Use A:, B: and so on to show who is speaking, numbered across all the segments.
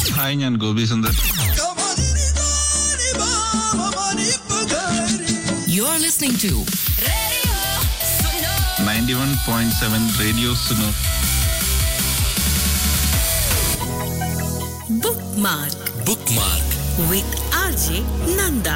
A: Hi ഞാൻ Gopi Sundar
B: You're listening to
A: ninety one point seven radio Suno
B: Bookmark
C: bookmark
B: with RJ Nanda.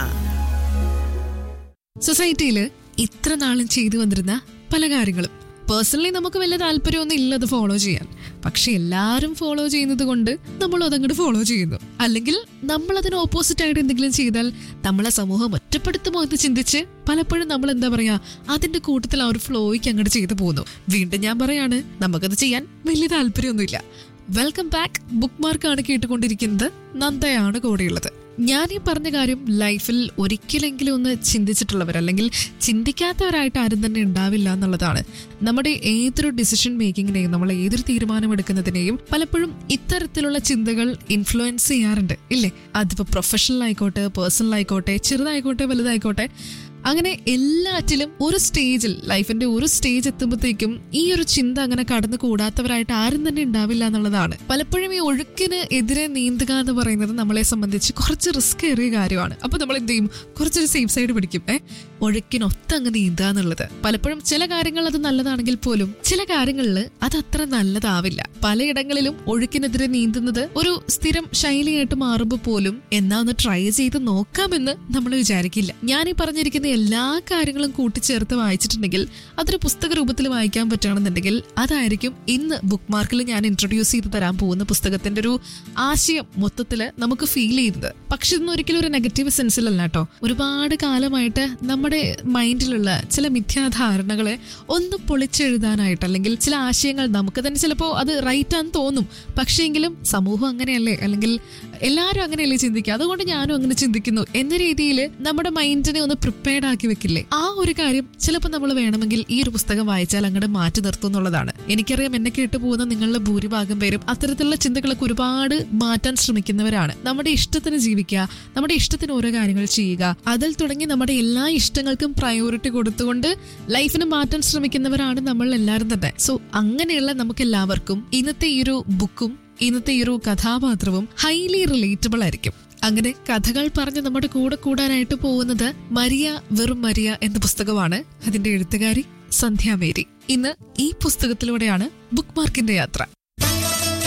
D: സൊസൈറ്റിയിൽ ഇത്ര നാളും ചെയ്തു വന്നിരുന്ന പല കാര്യങ്ങളും പേഴ്സണലി നമുക്ക് വലിയ താല്പര്യമൊന്നും ഇല്ല അത് ഫോളോ ചെയ്യാൻ പക്ഷെ എല്ലാവരും ഫോളോ ചെയ്യുന്നത് കൊണ്ട് നമ്മൾ അതങ്ങോട്ട് ഫോളോ ചെയ്യുന്നു അല്ലെങ്കിൽ നമ്മൾ അതിന് ഓപ്പോസിറ്റ് ആയിട്ട് എന്തെങ്കിലും ചെയ്താൽ നമ്മളെ സമൂഹം ഒറ്റപ്പെടുത്തുമോ എന്ന് ചിന്തിച്ച് പലപ്പോഴും നമ്മൾ എന്താ പറയാ അതിന്റെ കൂട്ടത്തിൽ ആ ഒരു ഫ്ലോയ്ക്ക് അങ്ങോട്ട് ചെയ്തു പോകുന്നു വീണ്ടും ഞാൻ പറയാണ് നമുക്കത് ചെയ്യാൻ വലിയ താല്പര്യമൊന്നുമില്ല വെൽക്കം ബാക്ക് ബുക്ക് മാർക്കാണ് കേട്ടുകൊണ്ടിരിക്കുന്നത് നന്ദയാണ് കൂടെയുള്ളത് ഞാൻ ഈ പറഞ്ഞ കാര്യം ലൈഫിൽ ഒരിക്കലെങ്കിലും ഒന്ന് ചിന്തിച്ചിട്ടുള്ളവർ അല്ലെങ്കിൽ ചിന്തിക്കാത്തവരായിട്ട് ആരും തന്നെ ഉണ്ടാവില്ല എന്നുള്ളതാണ് നമ്മുടെ ഏതൊരു ഡിസിഷൻ മേക്കിങ്ങിനെയും നമ്മൾ ഏതൊരു തീരുമാനമെടുക്കുന്നതിനെയും പലപ്പോഴും ഇത്തരത്തിലുള്ള ചിന്തകൾ ഇൻഫ്ലുവൻസ് ചെയ്യാറുണ്ട് ഇല്ലേ അതിപ്പോ പ്രൊഫഷണൽ ആയിക്കോട്ടെ പേഴ്സണൽ ആയിക്കോട്ടെ ചെറുതായിക്കോട്ടെ വലുതായിക്കോട്ടെ അങ്ങനെ എല്ലാറ്റിലും ഒരു സ്റ്റേജിൽ ലൈഫിന്റെ ഒരു സ്റ്റേജ് എത്തുമ്പോഴത്തേക്കും ഈ ഒരു ചിന്ത അങ്ങനെ കടന്നു കൂടാത്തവരായിട്ട് ആരും തന്നെ ഉണ്ടാവില്ല എന്നുള്ളതാണ് പലപ്പോഴും ഈ ഒഴുക്കിന് എതിരെ നീന്തുക എന്ന് പറയുന്നത് നമ്മളെ സംബന്ധിച്ച് കുറച്ച് റിസ്ക് ഏറിയ കാര്യമാണ് അപ്പൊ നമ്മൾ എന്ത് ചെയ്യും കുറച്ചൊരു സേഫ് സൈഡ് പിടിക്കും ഏ ഒഴുക്കിനൊത്ത അങ്ങ് നീന്തുക എന്നുള്ളത് പലപ്പോഴും ചില കാര്യങ്ങൾ അത് നല്ലതാണെങ്കിൽ പോലും ചില കാര്യങ്ങളിൽ അത് അത്ര നല്ലതാവില്ല പലയിടങ്ങളിലും ഒഴുക്കിനെതിരെ നീന്തുന്നത് ഒരു സ്ഥിരം ശൈലിയായിട്ട് മാറുമ്പോൾ പോലും എന്നാ ഒന്ന് ട്രൈ ചെയ്ത് നോക്കാമെന്ന് നമ്മൾ വിചാരിക്കില്ല ഞാൻ ഈ പറഞ്ഞിരിക്കുന്ന എല്ലാ കാര്യങ്ങളും കൂട്ടിച്ചേർത്ത് വായിച്ചിട്ടുണ്ടെങ്കിൽ അതൊരു പുസ്തക രൂപത്തിൽ വായിക്കാൻ പറ്റുകയാണെന്നുണ്ടെങ്കിൽ അതായിരിക്കും ഇന്ന് ബുക്ക് മാർക്കിൽ ഞാൻ ഇൻട്രൊഡ്യൂസ് ചെയ്ത് തരാൻ പോകുന്ന പുസ്തകത്തിന്റെ ഒരു ആശയം മൊത്തത്തില് നമുക്ക് ഫീൽ ചെയ്യുന്നത് പക്ഷെ ഇതൊന്നും ഒരിക്കലും ഒരു നെഗറ്റീവ് സെൻസിലല്ല കേട്ടോ ഒരുപാട് കാലമായിട്ട് നമ്മുടെ മൈൻഡിലുള്ള ചില മിഥ്യാധാരണകളെ ഒന്ന് പൊളിച്ചെഴുതാനായിട്ട് അല്ലെങ്കിൽ ചില ആശയങ്ങൾ നമുക്ക് തന്നെ ചിലപ്പോൾ അത് റൈറ്റ് ആണെന്ന് തോന്നും പക്ഷേങ്കിലും സമൂഹം അങ്ങനെയല്ലേ അല്ലെങ്കിൽ എല്ലാവരും അങ്ങനെയല്ലേ ചിന്തിക്കുക അതുകൊണ്ട് ഞാനും അങ്ങനെ ചിന്തിക്കുന്നു എന്ന രീതിയിൽ നമ്മുടെ മൈൻഡിനെ ഒന്ന് പ്രിപ്പയർഡ് ആക്കി വെക്കില്ലേ ആ ഒരു കാര്യം ചിലപ്പോൾ നമ്മൾ വേണമെങ്കിൽ ഈ ഒരു പുസ്തകം വായിച്ചാൽ അങ്ങോട്ട് മാറ്റി നിർത്തും എന്നുള്ളതാണ് എനിക്കറിയാം എന്നെ കേട്ട് പോകുന്ന നിങ്ങളുടെ ഭൂരിഭാഗം പേരും അത്തരത്തിലുള്ള ചിന്തകളൊക്കെ ഒരുപാട് മാറ്റാൻ ശ്രമിക്കുന്നവരാണ് നമ്മുടെ ഇഷ്ടത്തിന് ജീവിക്കുക നമ്മുടെ ഇഷ്ടത്തിന് ഓരോ കാര്യങ്ങൾ ചെയ്യുക അതിൽ തുടങ്ങി നമ്മുടെ എല്ലാ ഇഷ്ടങ്ങൾക്കും പ്രയോറിറ്റി കൊടുത്തുകൊണ്ട് ലൈഫിന് മാറ്റാൻ ശ്രമിക്കുന്നവരാണ് നമ്മൾ എല്ലാവരും തന്നെ സോ അങ്ങനെയുള്ള നമുക്ക് എല്ലാവർക്കും ഇന്നത്തെ ഈ ഒരു ബുക്കും ഇന്നത്തെ ഈ ഒരു കഥാപാത്രവും ഹൈലി റിലേറ്റബിൾ ആയിരിക്കും അങ്ങനെ കഥകൾ പറഞ്ഞ് നമ്മുടെ കൂടെ കൂടാനായിട്ട് പോകുന്നത് മരിയ വെറും മരിയ എന്ന പുസ്തകമാണ് അതിന്റെ എഴുത്തുകാരി സന്ധ്യ മേരി ഇന്ന് ഈ പുസ്തകത്തിലൂടെയാണ് ബുക്ക് മാർക്കിന്റെ യാത്ര